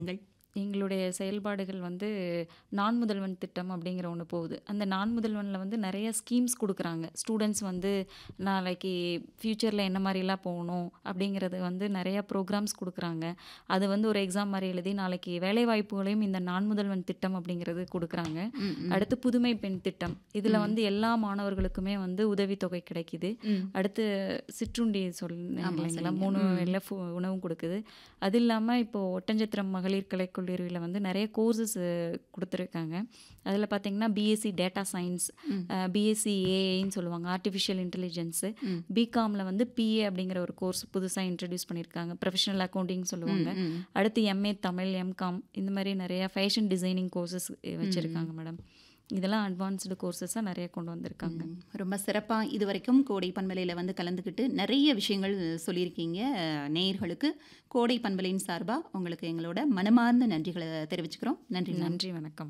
எங்களுடைய செயல்பாடுகள் வந்து நான் முதல்வன் திட்டம் அப்படிங்கிற ஒன்று போகுது அந்த நான் முதல்வனில் வந்து நிறைய ஸ்கீம்ஸ் கொடுக்குறாங்க ஸ்டூடெண்ட்ஸ் வந்து நாளைக்கு ஃப்யூச்சரில் என்ன மாதிரிலாம் போகணும் அப்படிங்கிறது வந்து நிறைய ப்ரோக்ராம்ஸ் கொடுக்குறாங்க அது வந்து ஒரு எக்ஸாம் மாதிரி எழுதி நாளைக்கு வேலை வாய்ப்புகளையும் இந்த நான் முதல்வன் திட்டம் அப்படிங்கிறது கொடுக்குறாங்க ம், ம். அடுத்து புதுமை பெண் திட்டம் இதில் வந்து எல்லா மாணவர்களுக்குமே வந்து உதவித்தொகை கிடைக்குது ம். அடுத்து சிற்றுண்டி சொன்னீங்க ஆமா, இல்லைங்களா சொன்னீங்க. மூணு ம். வேளை ஃபு உணவும் கொடுக்குது அது இல்லாமல் இப்போ ஒட்டஞ்சத்திரம் மகளிர் கலைக்கல்லூரியில் வந்து நிறைய கோர்சஸ் கொடுத்துருக்காங்க அதில் பார்த்தீங்கன்னா பிஎஸ்சி டேட்டா சயின்ஸ் ம். பிஎஸ்சி ஏஐன்னு சொல்லுவாங்க ஆர்டிஃபிஷியல் இன்டெலிஜென்ஸு ம். பிகாமில் வந்து பிஏ அப்படிங்கிற ஒரு கோர்ஸ் புதுசாக இன்ட்ரடியூஸ் பண்ணியிருக்காங்க ப்ரொஃபஷனல் அக்கௌண்டிங் சொல்லுவாங்க ம், ம். அடுத்து எம்ஏ தமிழ் எம்காம் இந்த மாதிரி நிறைய ஃபேஷன் டிசைனிங் கோர்சஸ் வச்சுருக்காங்க மேடம் இதெல்லாம் அட்வான்ஸ்டு கோர்சஸாக நிறைய கொண்டு வந்திருக்காங்க ம். ரொம்ப சிறப்பாக இது வரைக்கும் கோடை பண்பலையில் வந்து கலந்துக்கிட்டு நிறைய விஷயங்கள் சொல்லியிருக்கீங்க நேயர்களுக்கு கோடை பண்பலையின் சார்பாக உங்களுக்கு எங்களோட மனமார்ந்த நன்றிகளை தெரிவிச்சுக்கிறோம் நன்றி மேம். நன்றி வணக்கம்